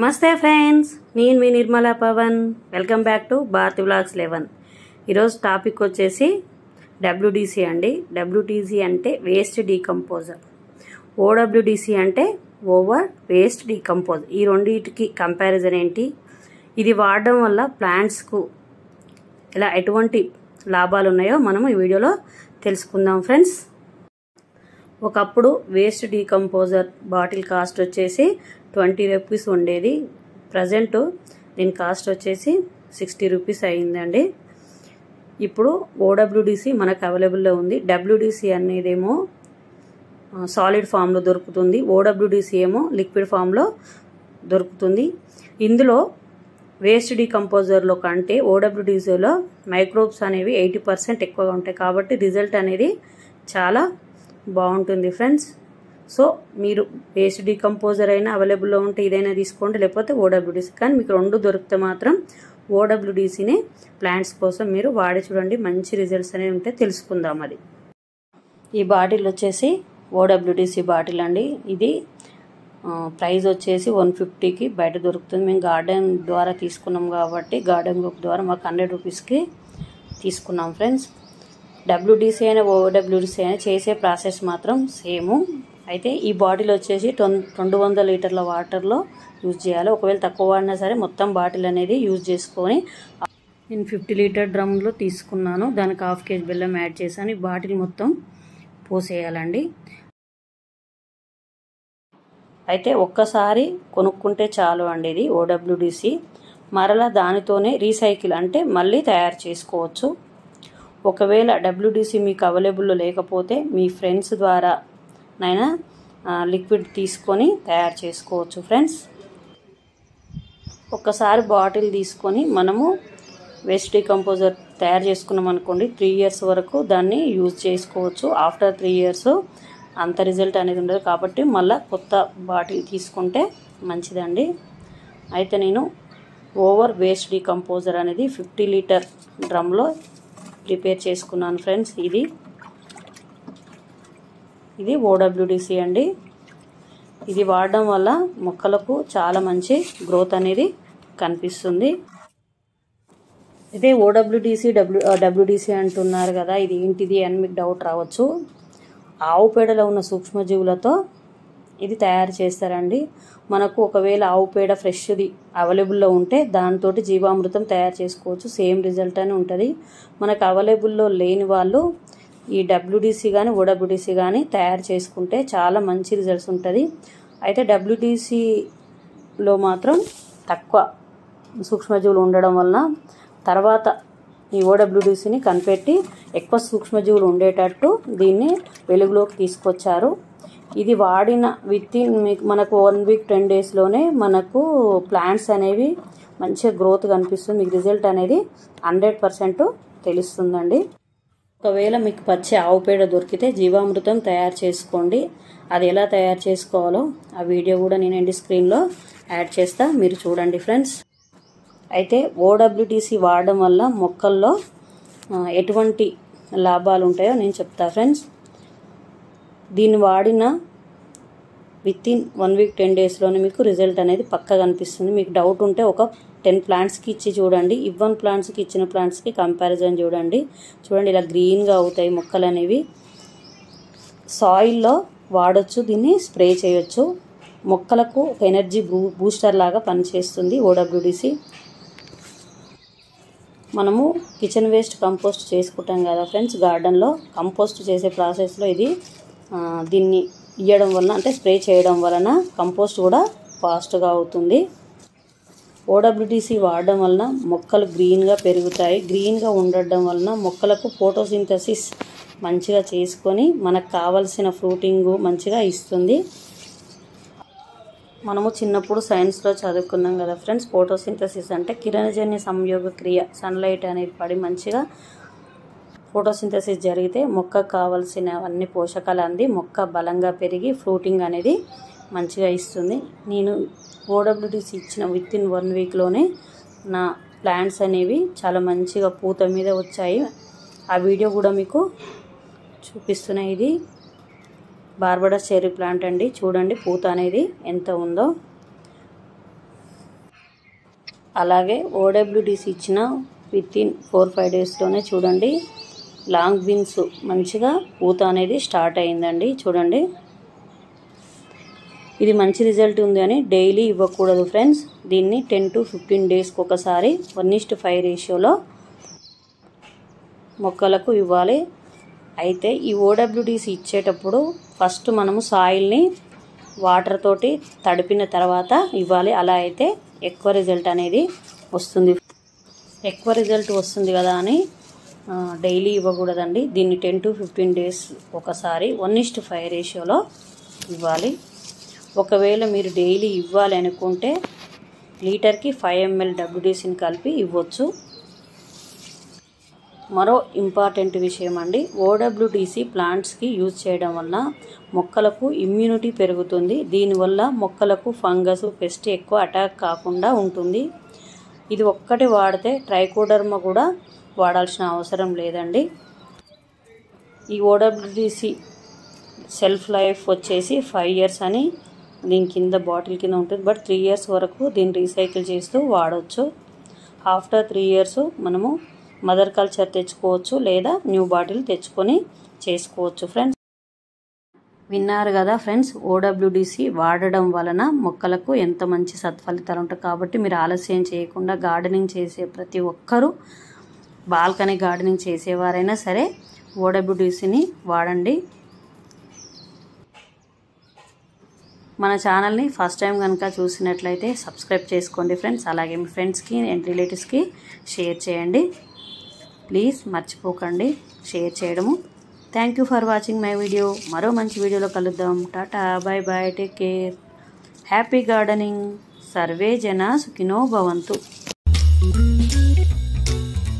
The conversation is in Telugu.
నమస్తే ఫ్రెండ్స్ నేను మీ Nirmala Pawan welcome back to Bharati vlogs eleven ఈరోజు టాపిక్ వచ్చేసి డబ్ల్యూడిసి అండి డబ్ల్యూటీసీ అంటే వేస్ట్ డీకంపోజర్ ఓడబ్ల్యూడిసి అంటే ఓవర్ వేస్ట్ డీకంపోజ్ ఈ రెండింటికి కంపారిజన్ ఏంటి ఇది వాడడం వల్ల ప్లాంట్స్కు ఇలా ఎటువంటి లాభాలు ఉన్నాయో మనం ఈ వీడియోలో తెలుసుకుందాం ఫ్రెండ్స్ ఒకప్పుడు వేస్ట్ డీకంపోజర్ బాటిల్ కాస్ట్ వచ్చేసి ట్వంటీ రూపీస్ ఉండేది ప్రజెంట్ దీని కాస్ట్ వచ్చేసి సిక్స్టీ రూపీస్ అయిందండి ఇప్పుడు ఓడబ్ల్యూడిసి మనకు అవైలబుల్లో ఉంది డబ్ల్యూడిసి అనేదేమో సాలిడ్ ఫామ్లో దొరుకుతుంది ఓడబ్ల్యూడిసి ఏమో లిక్విడ్ ఫామ్లో దొరుకుతుంది ఇందులో వేస్ట్ డీకంపోజర్లో కంటే ఓడబ్ల్యూడిసిలో మైక్రోబ్స్ అనేవి ఎయిటీ పర్సెంట్ ఎక్కువగా ఉంటాయి కాబట్టి రిజల్ట్ అనేది చాలా బాగుంటుంది ఫ్రెండ్స్ సో మీరు వేస్ట్ డీకంపోజర్ అయినా అవైలబుల్లో ఉంటే ఇదైనా తీసుకోండి లేకపోతే ఓడబ్ల్యూడిసి కానీ మీకు రెండు దొరికితే మాత్రం ఓడబ్ల్యూడిసిని ప్లాంట్స్ కోసం మీరు వాడి చూడండి మంచి రిజల్ట్స్ అనేవి ఉంటే తెలుసుకుందాం అది ఈ బాటిల్ వచ్చేసి ఓడబ్ల్యూడిసి బాటిల్ అండి ఇది ప్రైస్ వచ్చేసి వన్ ఫిఫ్టీకి బయట దొరుకుతుంది మేము గార్డెన్ ద్వారా తీసుకున్నాం కాబట్టి గార్డెన్ గ్రూప్ ద్వారా మాకు హండ్రెడ్ రూపీస్కి తీసుకున్నాం ఫ్రెండ్స్ డబ్ల్యూడిసి అయినా ఓడబ్ల్యూడిసి అయినా చేసే ప్రాసెస్ మాత్రం సేమ్ అయితే ఈ బాటిల్ వచ్చేసి రెండు వందల లీటర్ల వాటర్లో యూజ్ చేయాలి ఒకవేళ తక్కువ వాడినా సరే మొత్తం బాటిల్ అనేది యూజ్ చేసుకొని నేను ఫిఫ్టీ లీటర్ డ్రమ్లో తీసుకున్నాను దానికి హాఫ్ కేజీ బెల్లం యాడ్ చేశాను ఈ బాటిల్ మొత్తం పోసేయాలండి అయితే ఒక్కసారి కొనుక్కుంటే చాలు అండి ఇది ఓడబ్ల్యూడిసి మరలా దానితోనే రీసైకిల్ అంటే మళ్ళీ తయారు చేసుకోవచ్చు ఒకవేళ డబ్ల్యూడిసి మీకు అవైలబుల్లో లేకపోతే మీ ఫ్రెండ్స్ ద్వారా నైనా లిక్విడ్ తీసుకొని తయారు చేసుకోవచ్చు ఫ్రెండ్స్ ఒక్కసారి బాటిల్ తీసుకొని మనము వేస్ట్ డీకంపోజర్ తయారు చేసుకున్నాం అనుకోండి త్రీ ఇయర్స్ వరకు దాన్ని యూజ్ చేసుకోవచ్చు ఆఫ్టర్ త్రీ ఇయర్స్ అంత రిజల్ట్ అనేది ఉండదు కాబట్టి మళ్ళీ కొత్త బాటిల్ తీసుకుంటే మంచిదండి అయితే నేను ఓవర్ వేస్ట్ డీకంపోజర్ అనేది ఫిఫ్టీ లీటర్ డ్రమ్లో ప్రిపేర్ చేసుకున్నాను ఫ్రెండ్స్ ఇది ఇది ఓడబ్ల్యూడిసి అండి ఇది వాడడం వల్ల మొక్కలకు చాలా మంచి గ్రోత్ అనేది కనిపిస్తుంది ఇదే ఓడబ్ల్యూడిసి డబ్ల్యూ డబ్ల్యూడిసి అంటున్నారు కదా ఇది ఏంటిది అని మీకు డౌట్ రావచ్చు ఆవు పేడలో ఉన్న సూక్ష్మజీవులతో ఇది తయారు చేస్తారండి మనకు ఒకవేళ ఆవు పేడ ఫ్రెష్ది అవైలబుల్లో ఉంటే దాంతో జీవామృతం తయారు చేసుకోవచ్చు సేమ్ రిజల్ట్ అని ఉంటుంది మనకు అవైలబుల్లో లేని వాళ్ళు ఈ డబ్ల్యూడిసి కానీ ఓడబ్ల్యూడిసి కానీ తయారు చేసుకుంటే చాలా మంచి రిజల్ట్స్ ఉంటుంది అయితే డబ్ల్యూడిసిలో మాత్రం తక్కువ సూక్ష్మజీవులు ఉండడం వలన తర్వాత ఈ ఓడబ్ల్యూడిసిని కనిపెట్టి ఎక్కువ సూక్ష్మజీవులు ఉండేటట్టు దీన్ని వెలుగులోకి తీసుకొచ్చారు ఇది వాడిన విత్ ఇన్ మనకు వన్ వీక్ టెన్ డేస్లోనే మనకు ప్లాంట్స్ అనేవి మంచిగా గ్రోత్ కనిపిస్తుంది మీకు రిజల్ట్ అనేది హండ్రెడ్ పర్సెంట్ తెలుస్తుందండి ఒకవేళ మీకు పచ్చి ఆవు పేడ దొరికితే జీవామృతం తయారు చేసుకోండి అది ఎలా తయారు చేసుకోవాలో ఆ వీడియో కూడా నేనండి స్క్రీన్లో యాడ్ చేస్తా మీరు చూడండి ఫ్రెండ్స్ అయితే ఓడబ్ల్యూటీసీ వాడడం వల్ల మొక్కల్లో ఎటువంటి లాభాలు ఉంటాయో నేను చెప్తా ఫ్రెండ్స్ దీన్ని వాడిన within one week ten డేస్లోనే మీకు రిజల్ట్ అనేది పక్కా కనిపిస్తుంది మీకు డౌట్ ఉంటే ఒక టెన్ ప్లాంట్స్కి ఇచ్చి చూడండి ఇవ్వన్ ప్లాంట్స్కి ఇచ్చిన ప్లాంట్స్కి కంపారిజన్ చూడండి చూడండి ఇలా గ్రీన్గా అవుతాయి మొక్కలు అనేవి సాయిల్లో వాడచ్చు దీన్ని స్ప్రే చేయొచ్చు మొక్కలకు ఒక ఎనర్జీ బూ బూస్టర్ లాగా పనిచేస్తుంది ఓడబ్ల్యూడిసి మనము కిచెన్ వేస్ట్ కంపోస్ట్ చేసుకుంటాం కదా ఫ్రెండ్స్ గార్డెన్లో కంపోస్ట్ చేసే ప్రాసెస్లో ఇది దీన్ని ఇవ్వడం వలన అంటే స్ప్రే చేయడం వలన కంపోస్ట్ కూడా ఫాస్ట్గా అవుతుంది ఓడబ్ల్యూటీసీ వాడడం వలన మొక్కలు గ్రీన్గా పెరుగుతాయి గ్రీన్గా ఉండడం వలన మొక్కలకు ఫోటోసింథసిస్ మంచిగా చేసుకొని మనకు కావలసిన ఫ్రూటింగ్ మంచిగా ఇస్తుంది మనము చిన్నప్పుడు సైన్స్లో చదువుకున్నాం కదా ఫ్రెండ్స్ ఫోటోసింథసిస్ అంటే కిరణజన్య సంయోగ క్రియ సన్లైట్ అనేది పడి మంచిగా ఫోటోసింథసిస్ జరిగితే మొక్కకు కావలసిన అన్ని పోషకాలు అంది మొక్క బలంగా పెరిగి ఫ్రూటింగ్ అనేది మంచిగా ఇస్తుంది నేను ఓడబ్ల్యూటీసీ ఇచ్చిన విత్ ఇన్ వన్ వీక్లోనే నా ప్లాంట్స్ అనేవి చాలా మంచిగా పూత మీద వచ్చాయి ఆ వీడియో కూడా మీకు చూపిస్తున్నాయి ఇది బార్బడస్ చెర్రీ ప్లాంట్ అండి చూడండి పూత అనేది ఎంత ఉందో అలాగే ఓడబ్ల్యూడిసి ఇచ్చిన విత్ ఇన్ ఫోర్ ఫైవ్ డేస్లోనే చూడండి లాంగ్ బీన్స్ మంచిగా పూత అనేది స్టార్ట్ అయిందండి చూడండి ఇది మంచి రిజల్ట్ ఉంది అని డైలీ ఇవ్వకూడదు ఫ్రెండ్స్ దీన్ని టెన్ టు ఫిఫ్టీన్ డేస్కి ఒకసారి వన్ ఇస్ట్ ఫైవ్ రేషియోలో మొక్కలకు ఇవ్వాలి అయితే ఈ ఓడబ్ల్యూడిసి ఇచ్చేటప్పుడు ఫస్ట్ మనము సాయిల్ని వాటర్ తోటి తడిపిన తర్వాత ఇవ్వాలి అలా అయితే ఎక్కువ రిజల్ట్ అనేది వస్తుంది ఎక్కువ రిజల్ట్ వస్తుంది కదా అని డైలీ ఇవ్వకూడదండి దీన్ని టెన్ టు ఫిఫ్టీన్ డేస్ ఒకసారి వన్ ఇస్ట్ ఫైవ్ రేషియోలో ఇవ్వాలి ఒకవేళ మీరు డైలీ ఇవ్వాలి అనుకుంటే లీటర్కి ఫైవ్ ఎంఎల్ డబ్ల్యూడీసీని కలిపి ఇవ్వచ్చు మరో ఇంపార్టెంట్ విషయం అండి ఓడబ్ల్యూడిసి ప్లాంట్స్కి యూజ్ చేయడం వల్ల మొక్కలకు ఇమ్యూనిటీ పెరుగుతుంది దీనివల్ల మొక్కలకు ఫంగస్ పెస్ట్ ఎక్కువ అటాక్ కాకుండా ఉంటుంది ఇది ఒక్కటి వాడితే ట్రైకోడర్మ కూడా వాడాల్సిన అవసరం లేదండి ఈ ఓడబ్ల్యూడిసి సెల్ఫ్ లైఫ్ వచ్చేసి ఫైవ్ ఇయర్స్ అని దీని కింద బాటిల్ కింద ఉంటుంది బట్ త్రీ ఇయర్స్ వరకు దీన్ని రీసైకిల్ చేస్తూ వాడవచ్చు ఆఫ్టర్ త్రీ ఇయర్స్ మనము మదర్ కల్చర్ తెచ్చుకోవచ్చు లేదా న్యూ బాటిల్ తెచ్చుకొని చేసుకోవచ్చు ఫ్రెండ్స్ విన్నారు కదా ఫ్రెండ్స్ ఓడబ్ల్యూడిసి వాడడం వలన మొక్కలకు ఎంత మంచి సత్ఫలితాలు ఉంటాయి కాబట్టి మీరు ఆలస్యం చేయకుండా గార్డెనింగ్ చేసే ప్రతి ఒక్కరూ బాల్కనీ గార్డెనింగ్ చేసేవారైనా సరే ఓడబ్ల్యూడిసిని వాడండి మన ఛానల్ని ఫస్ట్ టైం కనుక చూసినట్లయితే సబ్స్క్రైబ్ చేసుకోండి ఫ్రెండ్స్ అలాగే మీ ఫ్రెండ్స్కి అండ్ రిలేటివ్స్కి షేర్ చేయండి ప్లీజ్ మర్చిపోకండి షేర్ చేయడము thank you for watching my video మరో మంచి వీడియోలో కలుద్దాం tata bye bye take care happy gardening సర్వే జన సుఖినో భవంతు